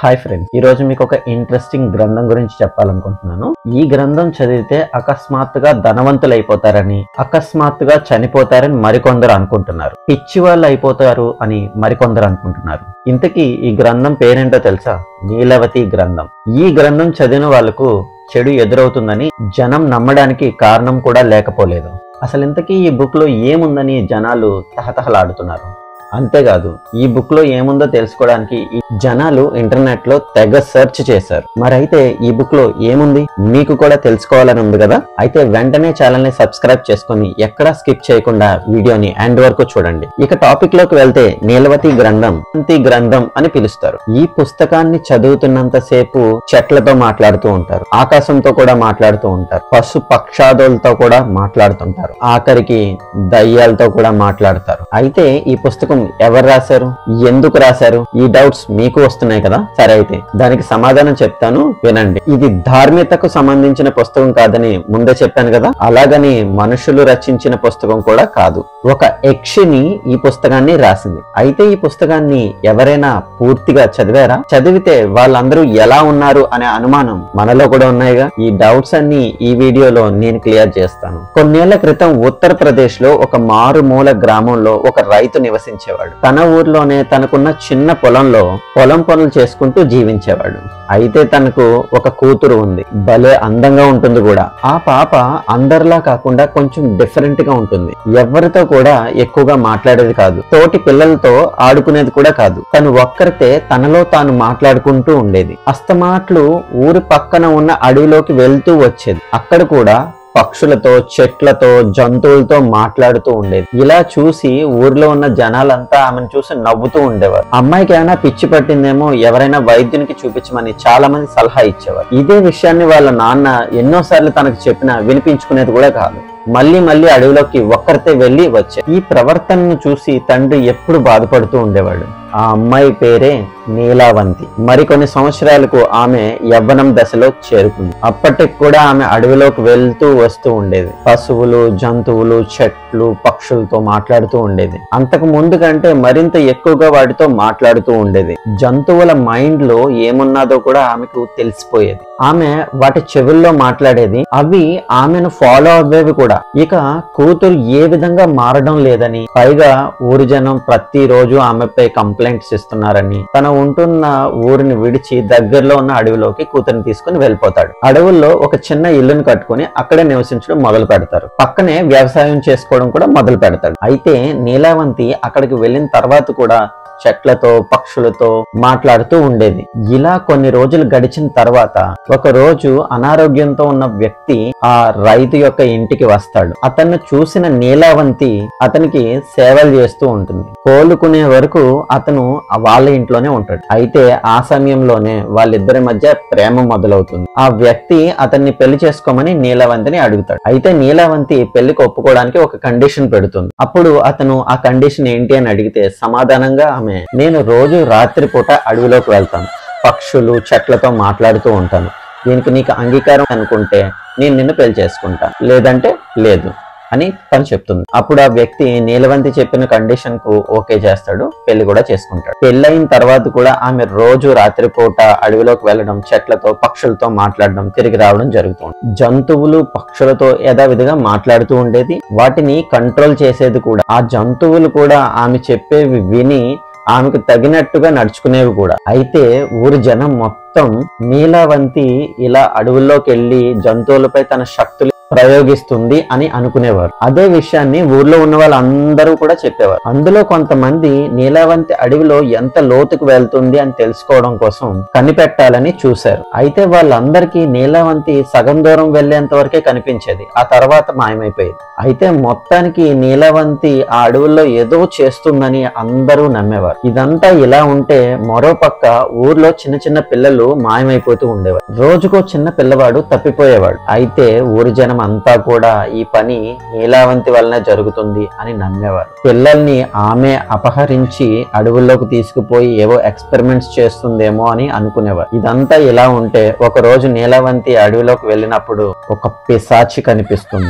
hi friends ఈ రోజు మీకు ఒక ఇంట్రెస్టింగ్ గ్రంథం గురించి చెప్పాలనుకుంటున్నాను ఈ గ్రంథం చదివితే అకస్మాత్తుగా ధనవంతులు అయిపోతారని అకస్మాత్తుగా చనిపోతారని మరికొందరు అనుకుంటున్నారు పిచ్చి వాళ్ళు అయిపోతారు అని మరికొందరు అనుకుంటున్నారు ఇంతకీ ఈ గ్రంథం పేరేంటో తెలుసా నీలవతి గ్రంథం ఈ గ్రంథం చదివిన వాళ్ళకు చెడు ఎదురవుతుందని జనం నమ్మడానికి కారణం కూడా లేకపోలేదు అసలు ఇంతకీ ఈ బుక్ లో ఏముందని జనాలు తహతహలాడుతున్నారు అంతేకాదు ఈ బుక్ లో ఏముందో తెలుసుకోవడానికి ఈ జనాలు ఇంటర్నెట్ లో తెగ సెర్చ్ చేశారు మరైతే ఈ బుక్ లో ఏముంది మీకు కూడా తెలుసుకోవాలని ఉంది కదా అయితే వెంటనే ఛానల్ ని సబ్స్క్రైబ్ చేసుకుని ఎక్కడా స్కిప్ చేయకుండా వీడియోని ఎండ్ వరకు చూడండి ఇక టాపిక్ లోకి వెళ్తే నీలవతి గ్రంథం శాంతి గ్రంథం అని పిలుస్తారు ఈ పుస్తకాన్ని చదువుతున్నంత సేపు చెట్లతో మాట్లాడుతూ ఉంటారు ఆకాశంతో కూడా మాట్లాడుతూ ఉంటారు పశు పక్షాదులతో కూడా మాట్లాడుతుంటారు ఆఖరికి దయ్యాలతో కూడా మాట్లాడతారు అయితే ఈ పుస్తకం ఎవరు రాశారు ఎందుకు రాశారు ఈ డౌట్స్ మీకు వస్తున్నాయి కదా సరే అయితే దానికి సమాధానం చెప్తాను వినండి ఇది ధార్మికతకు సంబంధించిన పుస్తకం కాదని ముందే చెప్పాను కదా అలాగని మనుషులు రచించిన పుస్తకం కూడా కాదు ఒక యక్షిని ఈ పుస్తకాన్ని రాసింది అయితే ఈ పుస్తకాన్ని ఎవరైనా పూర్తిగా చదివారా చదివితే వాళ్ళందరూ ఎలా ఉన్నారు అనే అనుమానం మనలో కూడా ఉన్నాయిగా ఈ డౌట్స్ అన్ని ఈ వీడియోలో నేను క్లియర్ చేస్తాను కొన్నేళ్ల క్రితం ఉత్తరప్రదేశ్ లో ఒక మారుమూల గ్రామంలో ఒక రైతు నివసించేవాడు తన ఊర్లోనే తనకున్న చిన్న పొలంలో పొలం పనులు చేసుకుంటూ జీవించేవాడు అయితే తనకు ఒక కూతురు ఉంది భలే అందంగా ఉంటుంది కూడా ఆ పాప అందరిలా కాకుండా కొంచెం డిఫరెంట్ గా ఉంటుంది ఎవరితో కూడా ఎక్కువగా మాట్లాడేది కాదు తోటి పిల్లలతో ఆడుకునేది కూడా కాదు తను ఒక్కరితే తనలో తాను మాట్లాడుకుంటూ ఉండేది అస్తమాట్లు ఊరి పక్కన ఉన్న అడవిలోకి వెళ్తూ వచ్చేది అక్కడ కూడా పక్షులతో చెట్లతో జంతువులతో మాట్లాడుతూ ఉండేది ఇలా చూసి ఊర్లో ఉన్న జనాలంతా ఆమెను చూసి నవ్వుతూ ఉండేవారు అమ్మాయికి ఏమైనా పిచ్చి పట్టిందేమో ఎవరైనా వైద్యునికి చూపించమని చాలా మంది సలహా ఇచ్చేవారు ఇదే విషయాన్ని వాళ్ళ నాన్న ఎన్నోసార్లు తనకు చెప్పినా వినిపించుకునేది కూడా కాదు మళ్ళీ మళ్ళీ అడవిలోకి ఒక్కరితే వెళ్లి వచ్చే ఈ ప్రవర్తనను చూసి తండ్రి ఎప్పుడు బాధపడుతూ ఉండేవాడు ఆ అమ్మాయి పేరే నీలావంతి మరికొన్ని సంవత్సరాలకు ఆమె యవ్వనం దశలో చేరుకుంది అప్పటికి కూడా ఆమె అడవిలోకి వెళ్తూ వస్తూ ఉండేది పశువులు జంతువులు చెట్లు పక్షులతో మాట్లాడుతూ ఉండేది అంతకు ముందు కంటే మరింత ఎక్కువగా వాటితో మాట్లాడుతూ ఉండేది జంతువుల మైండ్ లో ఏమున్నదో కూడా ఆమెకు తెలిసిపోయేది ఆమె వాటి చెవుల్లో మాట్లాడేది అవి ఆమెను ఫాలో అవ్వేవి కూడా ఇక కూతురు ఏ విధంగా మారడం లేదని పైగా ఊరి జనం ప్రతిరోజు ఆమెపై కంప్లైంట్స్ ఇస్తున్నారని తన ఉంటున్న ఊరిని విడిచి దగ్గరలో ఉన్న అడవిలోకి కూతురిని తీసుకుని వెళ్ళిపోతాడు అడవుల్లో ఒక చిన్న ఇల్లును కట్టుకుని అక్కడే నివసించడం మొదలు పెడతారు పక్కనే వ్యవసాయం చేసుకోవడం కూడా మొదలు పెడతాడు అయితే నీలావంతి అక్కడికి వెళ్ళిన తర్వాత కూడా చెట్లతో పక్షులతో మాట్లాడుతూ ఉండేది ఇలా కొన్ని రోజులు గడిచిన తర్వాత ఒక రోజు అనారోగ్యంతో ఉన్న వ్యక్తి ఆ రైతు యొక్క ఇంటికి వస్తాడు అతన్ని చూసిన నీలావంతి అతనికి సేవలు చేస్తూ ఉంటుంది కోలుకునే వరకు అతను వాళ్ళ ఇంట్లోనే ఉంటాడు అయితే ఆ సమయంలోనే వాళ్ళిద్దరి మధ్య ప్రేమ మొదలవుతుంది ఆ వ్యక్తి అతన్ని పెళ్లి చేసుకోమని నీలవంతిని అడుగుతాడు అయితే నీలవంతి పెళ్లికి ఒప్పుకోవడానికి ఒక కండిషన్ పెడుతుంది అప్పుడు అతను ఆ కండిషన్ ఏంటి అని అడిగితే సమాధానంగా ఆమె నేను రోజు రాత్రిపూట అడవిలోకి వెళ్తాను పక్షులు చెట్లతో మాట్లాడుతూ ఉంటాను దీనికి నీకు అంగీకారం అనుకుంటే నేను నిన్ను పెళ్లి చేసుకుంటా లేదంటే లేదు అని తను చెప్తుంది అప్పుడు ఆ వ్యక్తి నీలవంతి చెప్పిన కండిషన్ కు ఓకే చేస్తాడు పెళ్లి కూడా చేసుకుంటాడు పెళ్ళైన తర్వాత కూడా ఆమె రోజు రాత్రిపూట అడవిలోకి వెళ్ళడం చెట్లతో పక్షులతో మాట్లాడడం తిరిగి రావడం జరుగుతుంది జంతువులు పక్షులతో యథావిధిగా మాట్లాడుతూ ఉండేది వాటిని కంట్రోల్ చేసేది కూడా ఆ జంతువులు కూడా ఆమె చెప్పేవి విని ఆమెకు తగినట్టుగా నడుచుకునేవి కూడా అయితే ఊరి జనం మొత్తం నీలావంతి ఇలా అడవుల్లోకి వెళ్లి జంతువులపై తన శక్తులు ప్రయోగిస్తుంది అని అనుకునేవారు అదే విషయాన్ని ఊర్లో ఉన్న వాళ్ళందరూ కూడా చెప్పేవారు అందులో కొంతమంది నీలావంతి అడవిలో ఎంత లోతుకు వెళ్తుంది అని తెలుసుకోవడం కోసం కనిపెట్టాలని చూశారు అయితే వాళ్ళందరికీ నీలావంతి సగం దూరం వెళ్లేంత వరకే కనిపించేది ఆ తర్వాత మాయమైపోయేది అయితే మొత్తానికి నీలవంతి ఆ అడవుల్లో ఏదో చేస్తుందని అందరూ నమ్మేవారు ఇదంతా ఇలా ఉంటే మరో పక్క ఊర్లో చిన్న చిన్న పిల్లలు మాయమైపోతూ ఉండేవారు రోజుకో చిన్న పిల్లవాడు తప్పిపోయేవాడు అయితే ఊరి జనం అంతా కూడా ఈ పని నీలావంతి వలన జరుగుతుంది అని నమ్మేవారు పిల్లల్ని ఆమె అపహరించి అడవుల్లోకి తీసుకుపోయి ఏవో ఎక్స్పెరిమెంట్స్ చేస్తుందేమో అని అనుకునేవారు ఇదంతా ఇలా ఉంటే ఒక రోజు నీలావంతి అడవిలోకి వెళ్ళినప్పుడు ఒక పిశాచి కనిపిస్తుంది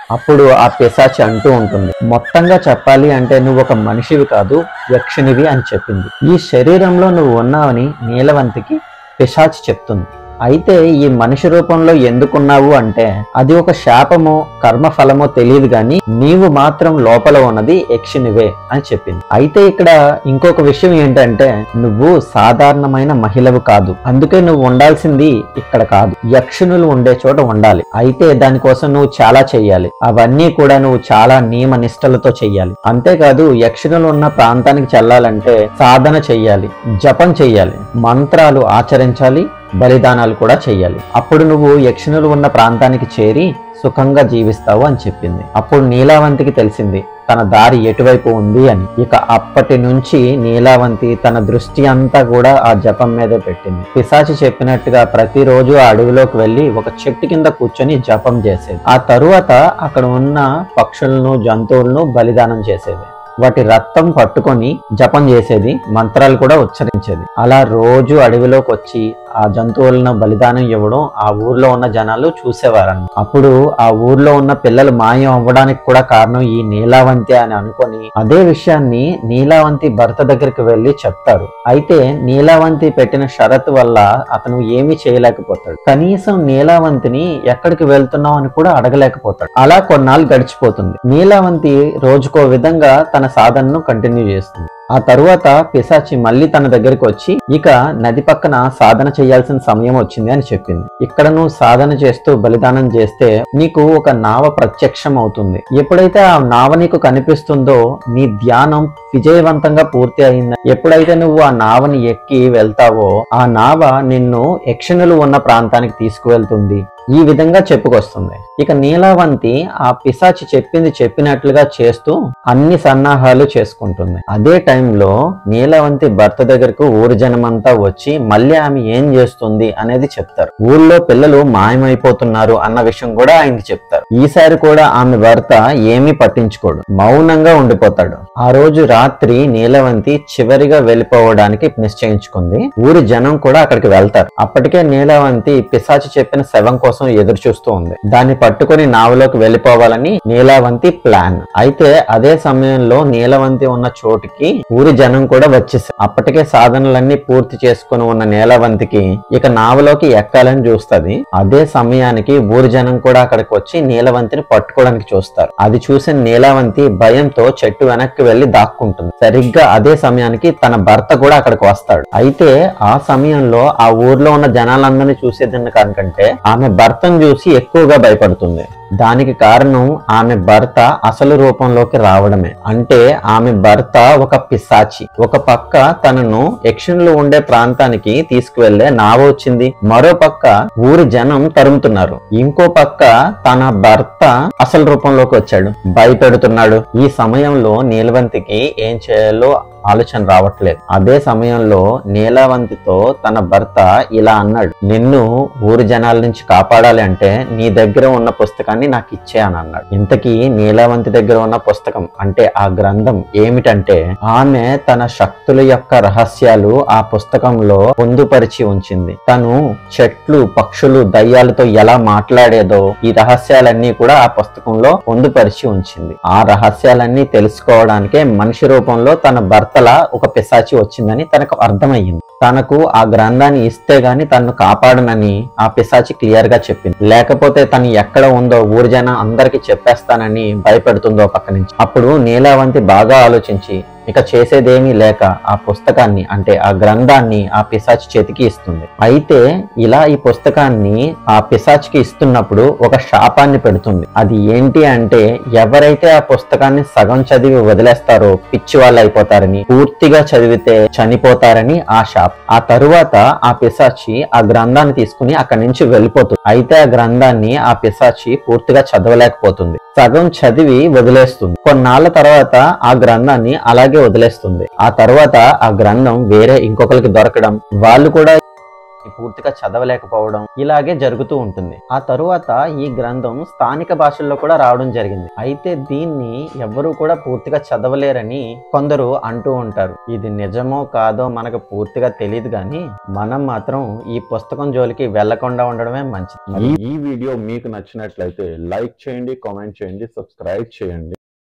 అప్పుడు ఆ పిశాచి అంటూ ఉంటుంది మొత్తంగా చెప్పాలి అంటే నువ్వు ఒక మనిషివి కాదు యక్షినివి అని చెప్పింది ఈ శరీరంలో నువ్వు ఉన్నావని నీలవంతికి పిశాచి చెప్తుంది అయితే ఈ మనిషి రూపంలో ఎందుకున్నావు అంటే అది ఒక శాపమో కర్మఫలమో తెలియదు గాని నీవు మాత్రం లోపల ఉన్నది యక్షినివే అని చెప్పింది అయితే ఇక్కడ ఇంకొక విషయం ఏంటంటే నువ్వు సాధారణమైన మహిళవు కాదు అందుకే నువ్వు ఉండాల్సింది ఇక్కడ కాదు యక్షిణులు ఉండే చోట ఉండాలి అయితే దానికోసం నువ్వు చాలా చెయ్యాలి అవన్నీ కూడా నువ్వు చాలా నియమ నిష్టలతో చెయ్యాలి అంతేకాదు యక్షిణులు ఉన్న ప్రాంతానికి చెల్లాలంటే సాధన చెయ్యాలి జపం చెయ్యాలి మంత్రాలు ఆచరించాలి బలిదానాలు కూడా చెయ్యాలి అప్పుడు నువ్వు యక్షిణులు ఉన్న ప్రాంతానికి చేరి సుఖంగా జీవిస్తావు అని చెప్పింది అప్పుడు నీలావంతికి తెలిసింది తన దారి ఎటువైపు ఉంది అని ఇక అప్పటి నుంచి నీలావంతి తన దృష్టి అంతా కూడా ఆ జపం మీదే పెట్టింది పిశాచి చెప్పినట్టుగా ప్రతిరోజు ఆ అడవిలోకి వెళ్లి ఒక చెట్టు కింద కూర్చొని జపం చేసేది ఆ తరువాత అక్కడ ఉన్న పక్షులను జంతువులను బలిదానం చేసేది వాటి రక్తం పట్టుకొని జపం చేసేది మంత్రాలు కూడా ఉచ్చరించేది అలా రోజు అడవిలోకి వచ్చి ఆ జంతువులను బలిదానం ఇవ్వడం ఆ ఊర్లో ఉన్న జనాలు చూసేవారన్న అప్పుడు ఆ ఊర్లో ఉన్న పిల్లలు మాయం అవ్వడానికి కూడా కారణం ఈ నీలావంతి అని అనుకొని అదే విషయాన్ని నీలావంతి భర్త దగ్గరికి వెళ్లి చెప్తారు అయితే నీలావంతి పెట్టిన షరతు వల్ల అతను ఏమీ చేయలేకపోతాడు కనీసం నీలావంతిని ఎక్కడికి వెళ్తున్నావు అని కూడా అడగలేకపోతాడు అలా కొన్నాళ్ళు గడిచిపోతుంది నీలావంతి రోజుకో విధంగా తన సాధనను కంటిన్యూ చేస్తుంది ఆ తరువాత పిశాచి మళ్ళీ తన దగ్గరికి వచ్చి ఇక నది పక్కన సాధన చేయాల్సిన సమయం వచ్చింది అని చెప్పింది ఇక్కడ నువ్వు సాధన చేస్తూ బలిదానం చేస్తే నీకు ఒక నావ ప్రత్యక్షం అవుతుంది ఎప్పుడైతే ఆ నావ నీకు కనిపిస్తుందో నీ ధ్యానం విజయవంతంగా పూర్తి అయింది ఎప్పుడైతే నువ్వు ఆ నావని ఎక్కి వెళ్తావో ఆ నావ నిన్ను యక్షణులు ఉన్న ప్రాంతానికి తీసుకువెళ్తుంది ఈ విధంగా చెప్పుకొస్తుంది ఇక నీలావంతి ఆ పిశాచి చెప్పింది చెప్పినట్లుగా చేస్తూ అన్ని సన్నాహాలు చేసుకుంటుంది అదే టైంలో నీలవంతి భర్త దగ్గరకు ఊరి జనమంతా వచ్చి మళ్ళీ ఆమె ఏం చేస్తుంది అనేది చెప్తారు ఊళ్ళో పిల్లలు మాయమైపోతున్నారు అన్న విషయం కూడా ఆయనకి చెప్తారు ఈసారి కూడా ఆమె భర్త ఏమీ పట్టించుకోడు మౌనంగా ఉండిపోతాడు ఆ రోజు రాత్రి నీలవంతి చివరిగా వెళ్ళిపోవడానికి నిశ్చయించుకుంది ఊరి జనం కూడా అక్కడికి వెళ్తారు అప్పటికే నీలవంతి పిశాచి చెప్పిన శవం కోసం ఎదురు చూస్తూ ఉంది దాన్ని పట్టుకొని నావలోకి వెళ్ళిపోవాలని నీలావంతి ప్లాన్ అయితే అదే సమయంలో నీలవంతి ఉన్న చోటుకి ఊరి జనం కూడా వచ్చేసారు అప్పటికే సాధనలన్నీ పూర్తి చేసుకుని ఉన్న నీలవంతికి ఇక నావలోకి ఎక్కాలని చూస్తది అదే సమయానికి ఊరి జనం కూడా అక్కడికి వచ్చి నీలవంతిని పట్టుకోవడానికి చూస్తారు అది చూసిన నీలవంతి భయంతో చెట్టు వెనక్కి వెళ్లి దాక్కుంటుంది సరిగ్గా అదే సమయానికి తన భర్త కూడా అక్కడికి వస్తాడు అయితే ఆ సమయంలో ఆ ఊర్లో ఉన్న జనాలందరినీ చూసేదాన్ని కనుకంటే ఆమె భర్తను చూసి ఎక్కువగా భయపడుతుంది దానికి కారణం ఆమె భర్త అసలు రూపంలోకి రావడమే అంటే ఆమె భర్త ఒక పిశాచి ఒక పక్క తనను యక్షునులు ఉండే ప్రాంతానికి తీసుకువెళ్లే నావ వచ్చింది మరో పక్క ఊరి జనం తరుముతున్నారు ఇంకో పక్క తన భర్త అసలు రూపంలోకి వచ్చాడు భయపెడుతున్నాడు ఈ సమయంలో నీలవంతికి ఏం చేయాలో ఆలోచన రావట్లేదు అదే సమయంలో నీలవంతితో తన భర్త ఇలా అన్నాడు నిన్ను ఊరి జనాల నుంచి కాపాడాలి అంటే నీ దగ్గర ఉన్న పుస్తకాన్ని నాకు ఇచ్చే అని అన్నాడు ఇంతకీ నీలవంతి దగ్గర ఉన్న పుస్తకం అంటే ఆ గ్రంథం ఏమిటంటే ఆమె తన శక్తుల యొక్క రహస్యాలు ఆ పుస్తకంలో పొందుపరిచి ఉంచింది తను చెట్లు పక్షులు దయ్యాలతో ఎలా మాట్లాడేదో ఈ రహస్యాలన్నీ కూడా ఆ పుస్తకంలో పొందుపరిచి ఉంచింది ఆ రహస్యాలన్నీ తెలుసుకోవడానికే మనిషి రూపంలో తన భర్తలా ఒక పిశాచి వచ్చిందని తనకు అర్థమయ్యింది తనకు ఆ గ్రంథాన్ని ఇస్తే గాని తనను కాపాడనని ఆ పిశాచి క్లియర్ గా చెప్పింది లేకపోతే తను ఎక్కడ ఉందో ఊరి జనం అందరికి చెప్పేస్తానని భయపెడుతుందో పక్క నుంచి అప్పుడు నీలావంతి బాగా ఆలోచించి ఇక చేసేదేమీ లేక ఆ పుస్తకాన్ని అంటే ఆ గ్రంథాన్ని ఆ పిశాచి చేతికి ఇస్తుంది అయితే ఇలా ఈ పుస్తకాన్ని ఆ పిశాచికి ఇస్తున్నప్పుడు ఒక శాపాన్ని పెడుతుంది అది ఏంటి అంటే ఎవరైతే ఆ పుస్తకాన్ని సగం చదివి వదిలేస్తారో పిచ్చి వాళ్ళు అయిపోతారని పూర్తిగా చదివితే చనిపోతారని ఆ శాప్ ఆ తరువాత ఆ పిశాచి ఆ గ్రంథాన్ని తీసుకుని అక్కడి నుంచి వెళ్ళిపోతుంది అయితే ఆ గ్రంథాన్ని ఆ పిశాచి పూర్తిగా చదవలేకపోతుంది సగం చదివి వదిలేస్తుంది కొన్నాళ్ళ తర్వాత ఆ గ్రంథాన్ని అలాగే వదిలేస్తుంది ఆ తర్వాత ఆ గ్రంథం వేరే ఇంకొకరికి దొరకడం వాళ్ళు కూడా పూర్తిగా చదవలేకపోవడం ఇలాగే జరుగుతూ ఉంటుంది ఆ తరువాత ఈ గ్రంథం స్థానిక భాషల్లో కూడా రావడం జరిగింది అయితే దీన్ని ఎవ్వరూ కూడా పూర్తిగా చదవలేరని కొందరు అంటూ ఉంటారు ఇది నిజమో కాదో మనకు పూర్తిగా తెలియదు కానీ మనం మాత్రం ఈ పుస్తకం జోలికి వెళ్లకుండా ఉండడమే మంచిది ఈ వీడియో మీకు నచ్చినట్లయితే లైక్ చేయండి కామెంట్ చేయండి సబ్స్క్రైబ్ చేయండి